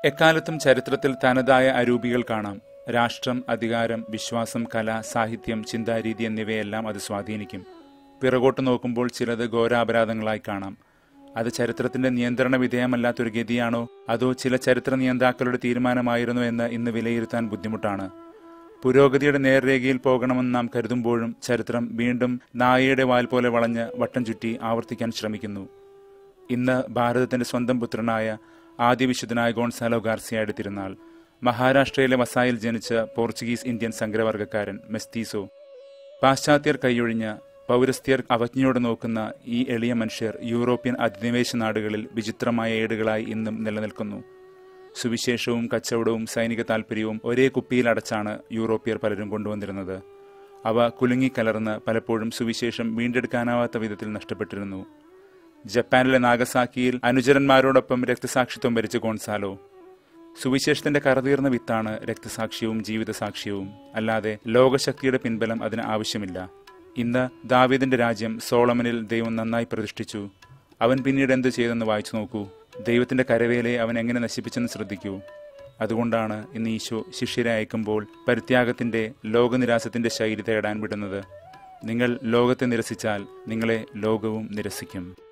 എക്കാലത്തും ചരിത്രത്തിൽ തനതായ അരൂപികൾ കാണാം രാഷ്ട്രം അധികാരം വിശ്വാസം കല സാഹിത്യം ചിന്താരീതി എന്നിവയെല്ലാം അത് സ്വാധീനിക്കും പിറകോട്ട് നോക്കുമ്പോൾ ചിലത് ഘോരാപരാധങ്ങളായി കാണാം അത് ചരിത്രത്തിന്റെ നിയന്ത്രണ വിധേയമല്ലാത്തൊരു ഗതിയാണോ അതോ ചില ചരിത്ര നിയന്താക്കളുടെ തീരുമാനമായിരുന്നോ എന്ന് ഇന്ന് വിലയിരുത്താൻ ബുദ്ധിമുട്ടാണ് പുരോഗതിയുടെ നേർരേഖയിൽ പോകണമെന്ന് നാം കരുതുമ്പോഴും ചരിത്രം വീണ്ടും നായയുടെ വാൽ പോലെ വളഞ്ഞ് വട്ടം ചുറ്റി ആവർത്തിക്കാൻ ശ്രമിക്കുന്നു ഇന്ന് ഭാരതത്തിന്റെ സ്വന്തം പുത്രനായ ആദ്യ വിശുദ്ധനായ ഗോൺസാലോ ഗാർസിയയുടെ തിരുനാൾ മഹാരാഷ്ട്രയിലെ വസായിൽ ജനിച്ച പോർച്ചുഗീസ് ഇന്ത്യൻ സങ്കരവർഗക്കാരൻ മെസ്തീസോ പാശ്ചാത്യർ കൈയൊഴിഞ്ഞ പൗരസ്ത്യർ അവജ്ഞയോടെ നോക്കുന്ന ഈ എളിയ മനുഷ്യർ യൂറോപ്യൻ അധിനിവേശ നാടുകളിൽ വിചിത്രമായ ഏടുകളായി ഇന്നും നിലനിൽക്കുന്നു സുവിശേഷവും കച്ചവടവും സൈനിക താൽപ്പര്യവും ഒരേ കുപ്പിയിൽ അടച്ചാണ് യൂറോപ്യർ പലരും കൊണ്ടുവന്നിരുന്നത് അവ കുലുങ്ങിക്കലർന്ന് പലപ്പോഴും സുവിശേഷം വീണ്ടെടുക്കാനാവാത്ത വിധത്തിൽ നഷ്ടപ്പെട്ടിരുന്നു ജപ്പാനിലെ നാഗസാക്കിയിൽ അനുചരന്മാരോടൊപ്പം രക്തസാക്ഷിത്വം ഭരിച്ച ഗോൺസാലോ സുവിശേഷത്തിന്റെ കറതീർന്ന വിത്താണ് രക്തസാക്ഷ്യവും ജീവിതസാക്ഷ്യവും അല്ലാതെ ലോകശക്തിയുടെ പിൻബലം അതിന് ആവശ്യമില്ല ഇന്ന് ദാവീദിന്റെ രാജ്യം സോളമനിൽ ദൈവം നന്നായി പ്രതിഷ്ഠിച്ചു അവൻ പിന്നീട് എന്ത് ചെയ്തെന്ന് വായിച്ചു നോക്കൂ ദൈവത്തിന്റെ കരവേലയെ അവൻ എങ്ങനെ നശിപ്പിച്ചെന്ന് ശ്രദ്ധിക്കൂ അതുകൊണ്ടാണ് ഇന്ന് ഈശോ ശിഷ്യരെ അയക്കുമ്പോൾ പരിത്യാഗത്തിന്റെ ലോകനിരാസത്തിന്റെ ശൈലി തേടാൻ വിടുന്നത് നിങ്ങൾ ലോകത്തെ നിരസിച്ചാൽ നിങ്ങളെ ലോകവും നിരസിക്കും